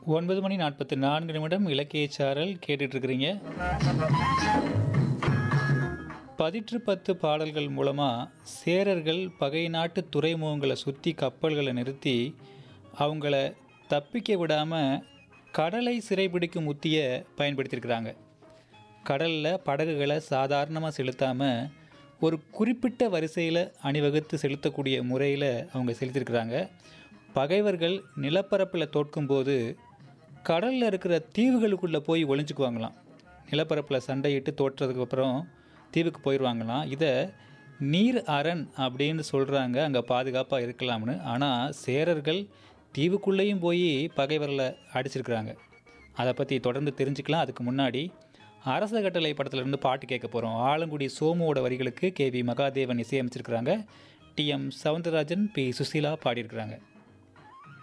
ஒன்பது மணி நாற்பத்தி நான்கு நிமிடம் இலக்கிய சாரல் கேட்டுட்டு இருக்கிறீங்க பதிற்று பத்து பாடல்கள் மூலமாக சேரர்கள் பகை நாட்டு துறைமுகங்களை சுற்றி கப்பல்களை நிறுத்தி அவங்கள தப்பிக்க விடாமல் கடலை சிறைபிடிக்கும் உத்தியை பயன்படுத்தியிருக்கிறாங்க கடலில் படகுகளை சாதாரணமாக செலுத்தாமல் ஒரு குறிப்பிட்ட வரிசையில் அணிவகுத்து செலுத்தக்கூடிய முறையில் அவங்க செலுத்தியிருக்கிறாங்க பகைவர்கள் நிலப்பரப்பில் தோற்கும்போது கடலில் இருக்கிற தீவுகளுக்குள்ளே போய் ஒளிஞ்சுக்குவாங்களாம் நிலப்பரப்பில் சண்டையிட்டு தோற்றதுக்கு அப்புறம் தீவுக்கு போயிடுவாங்களாம் இதை நீர் அரண் அப்படின்னு சொல்கிறாங்க அங்கே பாதுகாப்பாக இருக்கலாம்னு ஆனால் சேரர்கள் தீவுக்குள்ளேயும் போய் பகைவர்களை அடிச்சிருக்கிறாங்க அதை பற்றி தொடர்ந்து தெரிஞ்சுக்கலாம் அதுக்கு முன்னாடி அரச கட்டளை படத்துலேருந்து பாட்டு கேட்க போகிறோம் ஆலங்குடி சோமுவோட வரிகளுக்கு கே வி மகாதேவன் இசையமைச்சிருக்கிறாங்க T M Soundararajan P Susheela பாடியிருக்கிறாங்க